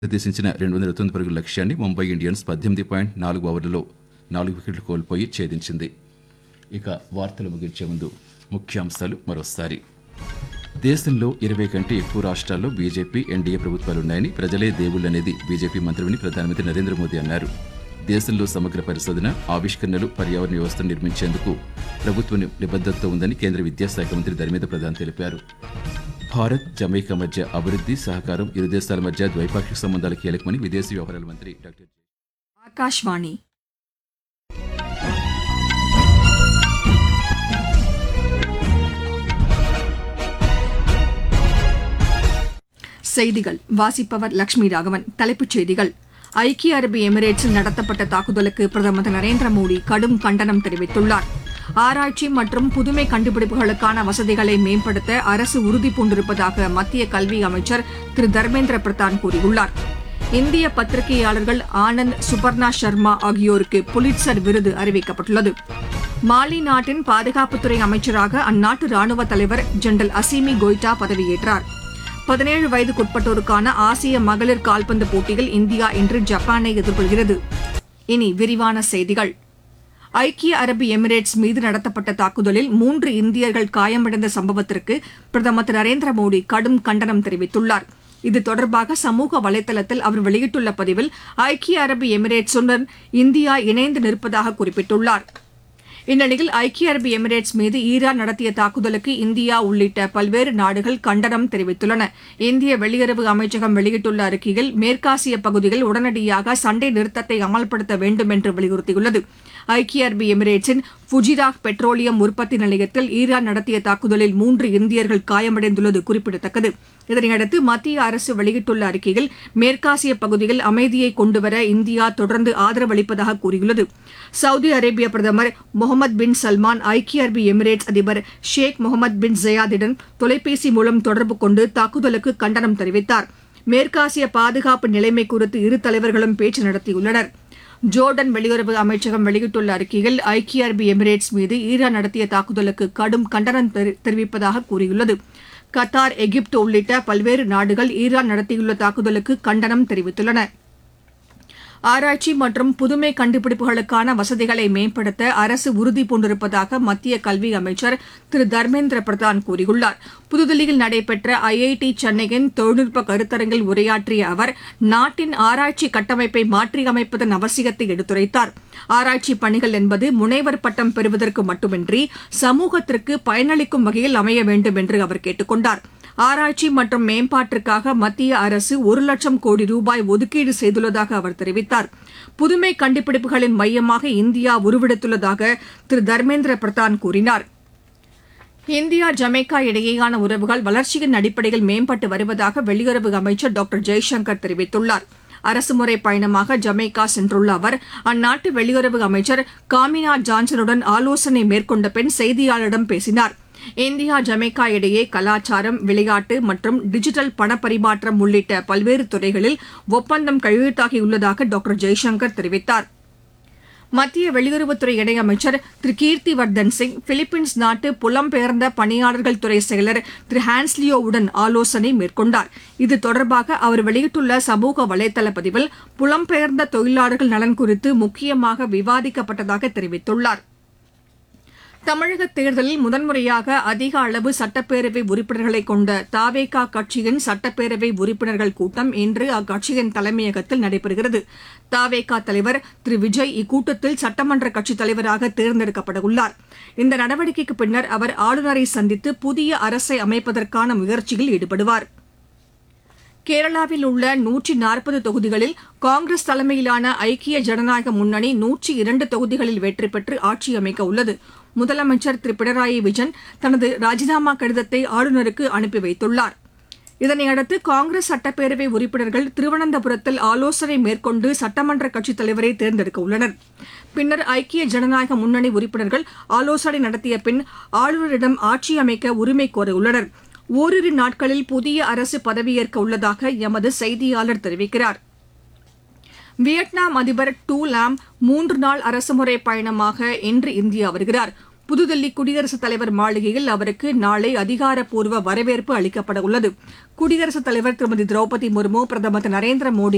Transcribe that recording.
నిర్దేశించిన రెండు వందల తొమ్మిది పరుగుల లక్ష్యాన్ని ముంబై ఇండియన్స్ పద్దెనిమిది పాయింట్ నాలుగు ఓవర్లలో నాలుగు వికెట్లు కోల్పోయి ఛేదించింది ఇక వార్తలు ముగించే ముందు ముఖ్యాంశాలు మరోసారి దేశంలో ఇరవై కంటే ఎక్కువ రాష్ట్రాల్లో బీజేపీ ఎన్డీఏ ప్రభుత్వాలున్నాయని ప్రజలే దేవుళ్ళనేది బీజేపీ మంత్రిని ప్రధానమంత్రి నరేంద్ర మోదీ అన్నారు దేశంలో సమగ్ర పరిశోధన ఆవిష్కరణలు పర్యావరణ వ్యవస్థను నిర్మించేందుకు ప్రభుత్వం నిబద్ధతతో ఉందని కేంద్ర విద్యాశాఖ మంత్రి ధర్మేంద్ర ప్రధాన్ తెలిపారు భారత్ జమైకా మధ్య అభివృద్ధి సహకారం ఇరు దేశాల మధ్య ద్వైపాక్షిక సంబంధాలు కీలకమని విదేశీ వ్యవహారాల మంత్రి డాక్టర్ ఆకాశవాణి செய்திகள் வாசிப்பவர் லட்சுமி ராகவன் தலைப்புச் செய்திகள் ஐக்கிய அரபு எமிரேட்ஸில் நடத்தப்பட்ட தாக்குதலுக்கு பிரதமர் திரு நரேந்திர மோடி கடும் கண்டனம் தெரிவித்துள்ளார் ஆராய்ச்சி மற்றும் புதுமை கண்டுபிடிப்புகளுக்கான வசதிகளை மேம்படுத்த அரசு உறுதி பூண்டிருப்பதாக மத்திய கல்வி அமைச்சர் திரு தர்மேந்திர பிரதான் கூறியுள்ளார் இந்திய பத்திரிகையாளர்கள் ஆனந்த் சுபர்ணா சர்மா ஆகியோருக்கு புலிட்சர் விருது அறிவிக்கப்பட்டுள்ளது மாலி நாட்டின் பாதுகாப்புத்துறை அமைச்சராக அந்நாட்டு ராணுவ தலைவர் ஜெனரல் அசிமி கோய்டா பதவியேற்றார் பதினேழு வயதுக்குட்பட்டோருக்கான ஆசிய மகளிர் கால்பந்து போட்டியில் இந்தியா இன்று ஜப்பானை எதிர்கொள்கிறது இனி விரிவான செய்திகள் ஐக்கிய அரபு எமிரேட்ஸ் மீது நடத்தப்பட்ட தாக்குதலில் மூன்று இந்தியர்கள் காயமடைந்த சம்பவத்திற்கு பிரதமர் திரு நரேந்திர மோடி கடும் கண்டனம் தெரிவித்துள்ளார் இது தொடர்பாக சமூக வலைதளத்தில் அவர் வெளியிட்டுள்ள பதிவில் ஐக்கிய அரபு எமிரேட்ஸுடன் இந்தியா இணைந்து நிற்பதாக குறிப்பிட்டுள்ளார் இந்நிலையில் ஐக்கிய அரபு எமிரேட்ஸ் மீது ஈரான் நடத்திய தாக்குதலுக்கு இந்தியா உள்ளிட்ட பல்வேறு நாடுகள் கண்டனம் தெரிவித்துள்ளன இந்திய வெளியுறவு அமைச்சகம் வெளியிட்டுள்ள அறிக்கையில் மேற்காசிய பகுதியில் உடனடியாக சண்டை நிறுத்தத்தை அமல்படுத்த வேண்டும் என்று வலியுறுத்தியுள்ளது ஐக்கிய அரபு எமிரேட்ஸின் ஃபுஜிராக் பெட்ரோலியம் உற்பத்தி நிலையத்தில் ஈரான் நடத்திய தாக்குதலில் மூன்று இந்தியர்கள் காயமடைந்துள்ளது குறிப்பிடத்தக்கது இதனையடுத்து மத்திய அரசு வெளியிட்டுள்ள அறிக்கையில் மேற்காசிய பகுதியில் அமைதியை கொண்டுவர இந்தியா தொடர்ந்து ஆதரவளிப்பதாக கூறியுள்ளது சவுதி அரேபிய பிரதமர் முகமது பின் சல்மான் ஐக்கிய அரபு எமிரேட்ஸ் அதிபர் ஷேக் முகமது பின் ஜயாதுடன் தொலைபேசி மூலம் தொடர்பு கொண்டு தாக்குதலுக்கு கண்டனம் தெரிவித்தார் மேற்காசிய பாதுகாப்பு நிலைமை குறித்து இரு தலைவர்களும் பேச்சு நடத்தியுள்ளனர் ஜோர்டன் வெளியுறவு அமைச்சகம் வெளியிட்டுள்ள அறிக்கையில் ஐக்கிய அரபு எமிரேட்ஸ் மீது ஈரான் நடத்திய தாக்குதலுக்கு கடும் கண்டனம் தெரி- தெரிவிப்பதாக கூறியுள்ளது கத்தார் எகிப்து உள்ளிட்ட பல்வேறு நாடுகள் ஈரான் நடத்தியுள்ள தாக்குதலுக்கு கண்டனம் தெரிவித்துள்ளன ஆராய்ச்சி மற்றும் புதுமை கண்டுபிடிப்புகளுக்கான வசதிகளை மேம்படுத்த அரசு உறுதி பூண்டிருப்பதாக மத்திய கல்வி அமைச்சர் திரு தர்மேந்திர பிரதான் கூறியுள்ளார் புதுதில்லியில் நடைபெற்ற ஐஐடி சென்னையின் தொழில்நுட்ப கருத்தரங்கில் உரையாற்றிய அவர் நாட்டின் ஆராய்ச்சி கட்டமைப்பை மாற்றியமைப்பதன் அவசியத்தை எடுத்துரைத்தார் ஆராய்ச்சி பணிகள் என்பது முனைவர் பட்டம் பெறுவதற்கு மட்டுமின்றி சமூகத்திற்கு பயனளிக்கும் வகையில் அமைய வேண்டும் என்று அவர் கேட்டுக் கொண்டார் ஆராய்ச்சி மற்றும் மேம்பாட்டிற்காக மத்திய அரசு ஒரு லட்சம் கோடி ரூபாய் ஒதுக்கீடு செய்துள்ளதாக அவர் தெரிவித்தார் புதுமை கண்டுபிடிப்புகளின் மையமாக இந்தியா உருவெடுத்துள்ளதாக திரு தர்மேந்திர பிரதான் கூறினார் இந்தியா ஜமைக்கா இடையேயான உறவுகள் வளர்ச்சியின் அடிப்படையில் மேம்பட்டு வருவதாக வெளியுறவு அமைச்சர் டாக்டர் ஜெய்சங்கர் தெரிவித்துள்ளார் அரசுமுறை பயணமாக ஜமைக்கா சென்றுள்ள அவர் அந்நாட்டு வெளியுறவு அமைச்சர் காமினா ஜான்சனுடன் ஆலோசனை மேற்கொண்ட பின் செய்தியாளரிடம் பேசினார் இந்தியா ஜமைக்கா இடையே கலாச்சாரம் விளையாட்டு மற்றும் டிஜிட்டல் பணப்பரிமாற்றம் உள்ளிட்ட பல்வேறு துறைகளில் ஒப்பந்தம் கையெழுத்தாகியுள்ளதாக டாக்டர் ஜெய்சங்கர் தெரிவித்தார் மத்திய வெளியுறவுத்துறை இணையமைச்சர் திரு கீர்த்தி வர்தன் சிங் பிலிப்பீன்ஸ் நாட்டு புலம்பெயர்ந்த பணியாளர்கள் துறை செயலர் திரு ஹான்ஸ்லியோவுடன் ஆலோசனை மேற்கொண்டார் இது தொடர்பாக அவர் வெளியிட்டுள்ள சமூக வலைதள பதிவில் புலம்பெயர்ந்த தொழிலாளர்கள் நலன் குறித்து முக்கியமாக விவாதிக்கப்பட்டதாக தெரிவித்துள்ளார் தமிழக தேர்தலில் முதன்முறையாக அதிக அளவு சட்டப்பேரவை உறுப்பினர்களை கொண்ட தாவேகா கட்சியின் சட்டப்பேரவை உறுப்பினர்கள் கூட்டம் இன்று அக்கட்சியின் தலைமையகத்தில் நடைபெறுகிறது தாவேகா தலைவர் திரு விஜய் இக்கூட்டத்தில் சட்டமன்ற கட்சித் தலைவராக தேர்ந்தெடுக்கப்பட உள்ளார் இந்த நடவடிக்கைக்கு பின்னர் அவர் ஆளுநரை சந்தித்து புதிய அரசை அமைப்பதற்கான முயற்சியில் ஈடுபடுவார் கேரளாவில் உள்ள நூற்றி நாற்பது தொகுதிகளில் காங்கிரஸ் தலைமையிலான ஐக்கிய ஜனநாயக முன்னணி நூற்றி இரண்டு தொகுதிகளில் வெற்றி பெற்று ஆட்சி அமைக்க உள்ளது முதலமைச்சர் திரு பினராயி விஜயன் தனது ராஜினாமா கடிதத்தை ஆளுநருக்கு அனுப்பி வைத்துள்ளார் இதனையடுத்து காங்கிரஸ் சட்டப்பேரவை உறுப்பினர்கள் திருவனந்தபுரத்தில் ஆலோசனை மேற்கொண்டு சட்டமன்ற கட்சித் தலைவரை தேர்ந்தெடுக்க உள்ளனர் பின்னர் ஐக்கிய ஜனநாயக முன்னணி உறுப்பினர்கள் ஆலோசனை நடத்திய பின் ஆளுநரிடம் ஆட்சி அமைக்க உரிமை கோரவுள்ளனர் ஓரிரு நாட்களில் புதிய அரசு பதவியேற்க உள்ளதாக எமது செய்தியாளர் தெரிவிக்கிறார் வியட்நாம் அதிபர் டூ லாம் மூன்று நாள் அரசுமுறை பயணமாக இன்று இந்தியா வருகிறார் புதுதில்லி குடியரசுத் தலைவர் மாளிகையில் அவருக்கு நாளை அதிகாரப்பூர்வ வரவேற்பு அளிக்கப்பட உள்ளது குடியரசுத் தலைவர் திருமதி திரௌபதி முர்மு பிரதமர் திரு நரேந்திர மோடி